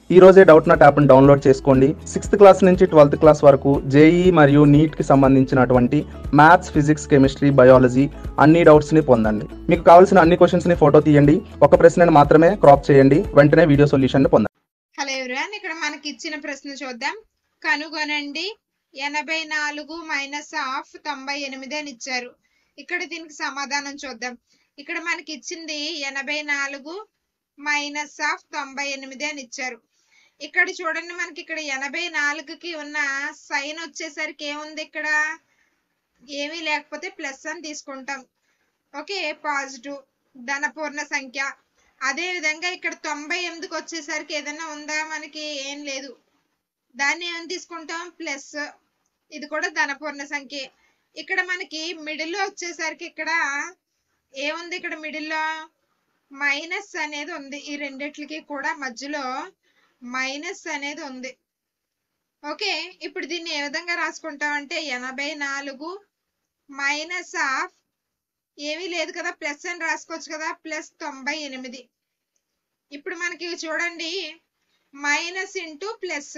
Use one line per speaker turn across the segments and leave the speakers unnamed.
ఈ రోజే Doubtnut యాప్ని డౌన్లోడ్ చేసుకోండి సిక్స్త్ క్లాస్ నుంచి ట్వెల్త్ క్లాస్ వరకు జేఈ మరియు నీట్కి సంబంధించినటువంటి మ్యాథ్స్ ఫిజిక్స్ కెమిస్ట్రీ బయాలజీ అన్ని డౌట్స్ని పొందండి మీకు కావాల్సిన అన్ని క్వశ్చన్స్ని ఫోటో తీయండి ఒక ప్రశ్నను మాత్రమే క్రాప్ చేయండి వెంటనే వీడియో సొల్యూషన్ పొందండి
హలో ఎవరివన్ ఇక్కడ మనకి ఇచ్చిన ప్రశ్న చూద్దాం కనుగొనండి ఎనభై నాలుగు మైనస్ ఆఫ్ తొంభై ఎనిమిది అని ఇచ్చారు ఇక్కడ దీనికి సమాధానం చూద్దాం ఇక్కడ మనకి ఇచ్చింది ఎనభై నాలుగు మైనస్ ఆఫ్ తొంభై ఎనిమిది అని ఇచ్చారు ఇక్కడ చూడండి మనకి ఇక్కడ ఎనభై నాలుగుకి ఉన్న సైన్ వచ్చేసరికి ఏముంది ఇక్కడ ఏమీ లేకపోతే ప్లస్ అని తీసుకుంటాం ఓకే పాజిటివ్ ధనపూర్ణ సంఖ్య అదే విధంగా ఇక్కడ తొంభై ఎనిమిదికి వచ్చేసరికి ఏదైనా ఉందా మనకి ఏం లేదు దాన్ని ఏం తీసుకుంటాం ప్లస్ ఇది కూడా ధనపూర్ణ సంఖ్య ఇక్కడ మనకి మిడిల్ లో వచ్చేసరికి ఇక్కడ ఏముంది ఇక్కడ మిడిల్లో మైనస్ అనేది ఉంది ఈ రెండిట్లకి కూడా మధ్యలో మైనస్ అనేది ఉంది ఓకే ఇప్పుడు దీన్ని ఏ విధంగా రాసుకుంటాం అంటే ఎనభై నాలుగు మైనస్ ఆఫ్ ఏమీ లేదు కదా ప్లస్ అని రాసుకోవచ్చు కదా ప్లస్ తొంభై ఎనిమిది ఇప్పుడు మనకి చూడండి మైనస్ ఇంటూ ప్లస్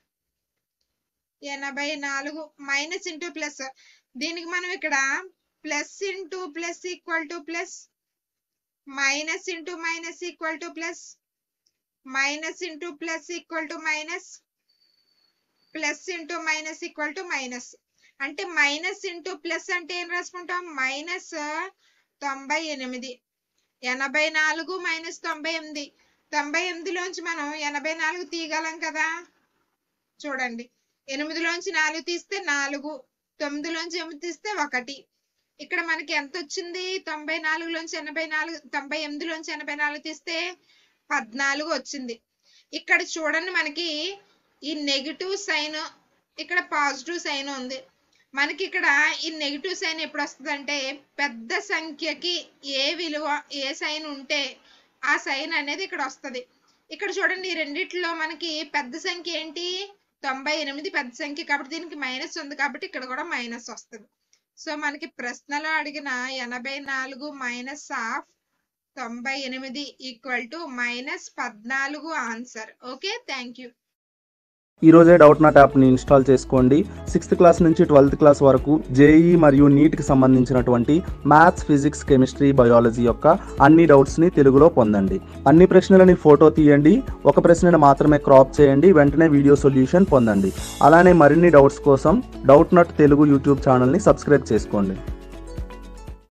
ఎనభై నాలుగు మైనస్ ఇంటూ ప్లస్ దీనికి మనం ఇక్కడ plus into plus equal to plus minus into minus equal to plus minus into plus equal to minus plus into minus equal to minus అంటే మైనస్ ఇంటూ ప్లస్ అంటే ఏం రాసుకుంటాం minus తొంభై ఎనిమిది ఎనభై నాలుగు మైనస్ తొంభై ఎనిమిది తొంభై ఎనిమిదిలోంచి మనం ఎనభై నాలుగు తీయగలం కదా చూడండి ఎనిమిదిలోంచి నాలుగు తీస్తే నాలుగు తొమ్మిదిలోంచి ఎనిమిది తీస్తే ఒకటి ఇక్కడ మనకి ఎంత వచ్చింది తొంభై నాలుగులోంచి ఎనభై నాలుగు తొంభై ఎనిమిదిలోంచి ఎనభై నాలుగు తీస్తే పద్నాలుగు వచ్చింది ఇక్కడ చూడండి మనకి ఈ నెగిటివ్ సైన్ ఇక్కడ పాజిటివ్ సైన్ ఉంది మనకి ఇక్కడ ఈ నెగిటివ్ సైన్ ఎప్పుడు వస్తుంది అంటే పెద్ద సంఖ్యకి ఏ విలువ ఏ సైన్ ఉంటే ఆ సైన్ అనేది ఇక్కడ వస్తుంది ఇక్కడ చూడండి ఈ రెండిట్లో మనకి పెద్ద సంఖ్య ఏంటి తొంభై ఎనిమిది పెద్ద సంఖ్య కాబట్టి దీనికి మైనస్ ఉంది కాబట్టి ఇక్కడ కూడా మైనస్ వస్తుంది సో మనకి ప్రశ్నలో అడిగిన ఎనభై నాలుగు మైనస్ ఆఫ్ తొంభై ఎనిమిది ఈక్వల్ టు మైనస్ పద్నాలుగు ఆన్సర్ ఓకే థ్యాంక్ యూ
ఈ రోజే డౌట్ నాట్ యాప్ని ఇన్స్టాల్ చేసుకోండి సిక్స్త్ క్లాస్ నుంచి ట్వెల్త్ క్లాస్ వరకు జేఈ మరియు నీట్కి సంబంధించినటువంటి మ్యాథ్స్ ఫిజిక్స్ కెమిస్ట్రీ బయాలజీ యొక్క అన్ని డౌట్స్ని తెలుగులో పొందండి అన్ని ప్రశ్నలని ఫోటో తీయండి ఒక ప్రశ్నను మాత్రమే క్రాప్ చేయండి వెంటనే వీడియో సొల్యూషన్ పొందండి అలానే మరిన్ని డౌట్స్ కోసం డౌట్ నాట్ తెలుగు యూట్యూబ్ ఛానల్ని సబ్స్క్రైబ్ చేసుకోండి